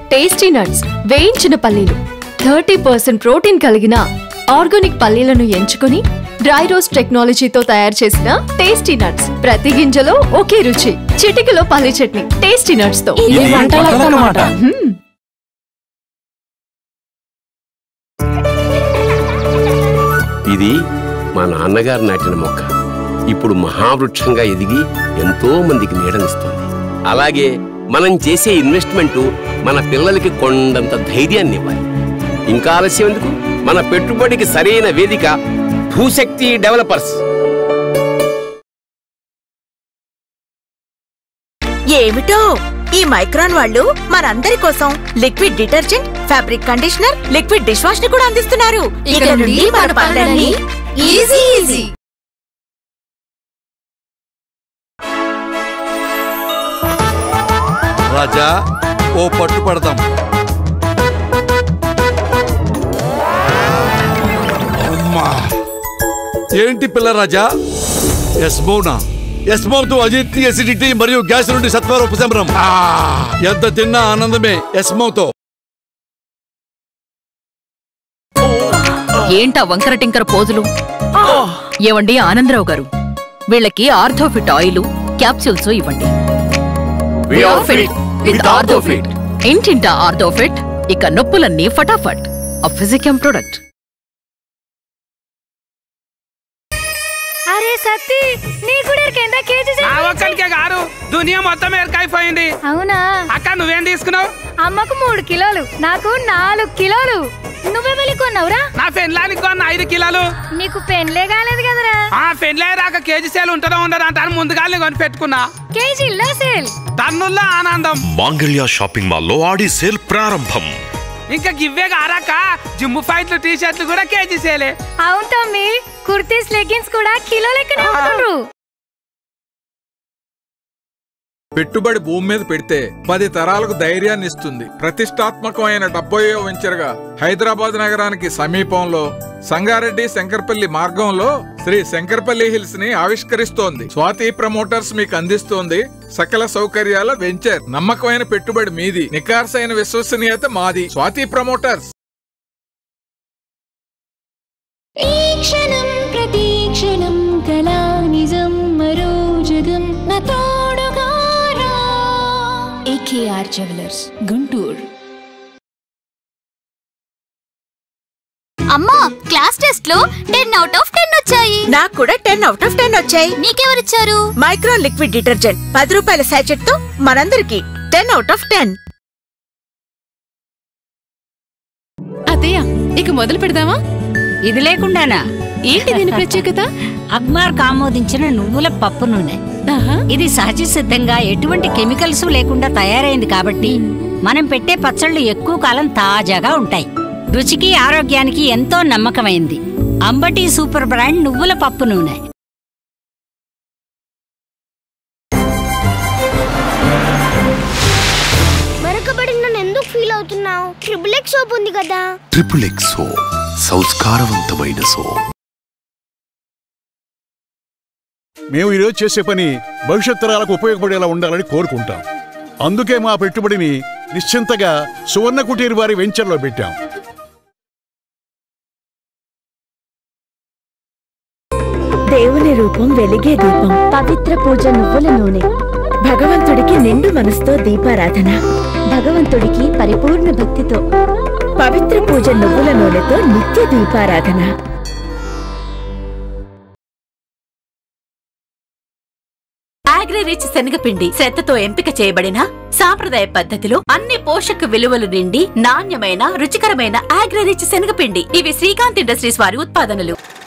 Tasty nuts వేయించిన పల్లీలు thirty percent protein కలిగిన ఆర్గానిక్ పల్లీలను ఎంచుకొని డ్రై రోస్ట్ టెక్నాలజీతో తయారు చేసిన టేస్టీ నట్స్ ప్రతి గింజలో ఒకే రుచి చిటికలో పల్లీ చట్నీ టేస్టీ నట్స్ తో ఇది వంటలన్నమాట. మ్మ్. ఇది మా నాన్నగారు నాటిన మొక్క ఇప్పుడు మహావృక్షంగా ఎదిగి ఎంతో మందికి నీడనిస్తుంది అలాగే మనం చేసే ఇన్వెస్ట్మెంట్ మన పిల్లలకి కొండంత ధైర్యాన్ని ఇవ్వాలి ఇంకా ఆలస్యం ఎందుకు మన పెట్టుబడికి సరైన వేదిక భూశక్తి డెవలపర్స్ ఏమిటో ఈ మైక్రాన్ వాళ్ళు మనందరి కోసం liquid detergent fabric conditioner liquid dish wash ని కూడా అందిస్తున్నారు ఇక నుండి మన పనులన్నీ ఈజీ ఈజీ రాజా ఓ పట్టు పడదాం అమ్మా ఏంటి పిల్ల రాజా ఎస్మోనా ఎస్మోతో అజీర్తి ఎసిడిటీ మరియు గ్యాస్ నుండి సత్వర ఉపశమనం ఆ, ఎంత తిన్నా ఆనందమే ఎస్మోతో ఏంటా వంకర టింకర పోజులు ఏవండి ఆనందరావు గారు వీళ్ళకి ఆర్థోఫిట్ ఆయిల్ క్యాప్సూల్స్ ఇవ్వండి We are fit with Orthofit. ఇంటింటా ఆర్థోఫిట్ ఇక నొప్పులన్నీ ఫటాఫట్ ఆ ఫిజికం ప్రొడక్ట్ అరే సత్తి నీ కూడా ఎంత కేజీ ఆ ఒక్కడికే కాదు దునియా మొత్తం ఎరకైపోయింది అవునా అక్క నువ్వేం తీసుకున్నావు అమ్మకు మూడు కిలోలు నాకు నాలుగు కిలోలు నువ్వే వెళ్ళి కొన్నావురా నా పెన్లానికి కొన్న ఐదు కిలోలు నీకు పెన్లే కాలేదు కదరా ఆ పెన్లే రాక కేజీ సేలు ఉంటుందో ఉండదు అంటాను ముందుగానే కొని పెట్టుకున్నా కేజీల్లో సేల్ తన్నుల్లో ఆనందం మాంగళ్య షాపింగ్ మాల్లో ఆడి సేల్ ప్రారంభం ఇంకా గివ్వే కారాక జిమ్ ఫైట్లు టీ షర్ట్లు కూడా కేజీ సేలే అవును తమ్మి కుర్తీస్ లెగ్గిన్స్ కూడా కిలో లెక్కనే అమ్ముతుండ్రు పెట్టుబడి భూమి మీద పెడితే పది తరాలకు ధైర్యాన్ని ఇస్తుంది ప్రతిష్టాత్మకమైన డెబ్బయో వెంచర్గా హైదరాబాద్ నగరానికి సమీపంలో సంగారెడ్డి శంకర్పల్లి మార్గంలో శ్రీ శంకర్పల్లి హిల్స్ ని ఆవిష్కరిస్తోంది స్వాతి ప్రమోటర్స్ మీకు అందిస్తోంది సకల సౌకర్యాల వెంచర్ నమ్మకమైన పెట్టుబడి మీది నికార్సైన విశ్వసనీయత మాది స్వాతి ప్రమోటర్స్ ఈ క్షణం ప్రతి క్షణం కళా నిజం మరో జగం నా తోడుగా రా. ఏకేఆర్ జ్యువెలర్స్ గుంటూరు అమ్మా క్లాస్ టెస్ట్ లో టెన్ అవుట్ ఆఫ్ టెన్ వచ్చాయి నాకు కూడా టెన్ అవుట్ ఆఫ్ టెన్ వచ్చాయి నీకెవరిచ్చారు మైక్రాన్ లిక్విడ్ డిటర్జెంట్ పది రూపాయల సాచెట్ తో మనందరికి టెన్ అవుట్ ఆఫ్ టెన్ అత్తయ్య ఇక మొదలు పెడదామా ఇది లేకుండానా ఏంటి దీని ప్రత్యేకత అగ్మార్ ఆమోదించిన నువ్వుల పప్పు నూనె ఇది సహజ సిద్ధంగా ఎటువంటి కెమికల్స్ లేకుండా తయారైంది కాబట్టి మనం పెట్టే పచ్చళ్ళు ఎక్కువ కాలం తాజాగా ఉంటాయి రుచికి ఆరోగ్యానికి ఎంతో నమ్మకమైంది అంబటి సూపర్ బ్రాండ్ నువ్వుల పప్పు నూనె వెనకబడి నన్ను ఎందుకు ఫీల్ అవుతున్నావు ట్రిపుల్ ఎక్స్ సోప్ ఉంది కదా ట్రిపుల్ ఎక్స్ సో సంస్కారవంతమైన సో మేము ఈరోజు చేసే పని భవిష్యత్ తరాలకు ఉపయోగపడేలా ఉండాలని కోరుకుంటాం అందుకే మా పెట్టుబడిని నిశ్చింతగా సువర్ణ కుటీర్ వారి వెంచర్లో పెట్టాం దేవుని రూపం వెలిగే దీపం పవిత్ర పూజ నువ్వుల నూనె భగవంతుడికి నిండు మనసుతో దీపారాధన భగవంతుడికి పరిపూర్ణ భక్తితో పవిత్ర పూజ నువ్వుల నూనెతో నిత్య దీపారాధన అగ్రిరిచ్ శనగపిండి శ్రద్ధతో ఎంపిక చేయబడిన సాంప్రదాయ పద్ధతిలో అన్ని పోషక విలువలు నిండి నాణ్యమైన రుచికరమైన అగ్రిరిచ్ శనగపిండి ఇవి శ్రీకాంత్ ఇండస్ట్రీస్ వారి ఉత్పాదనలు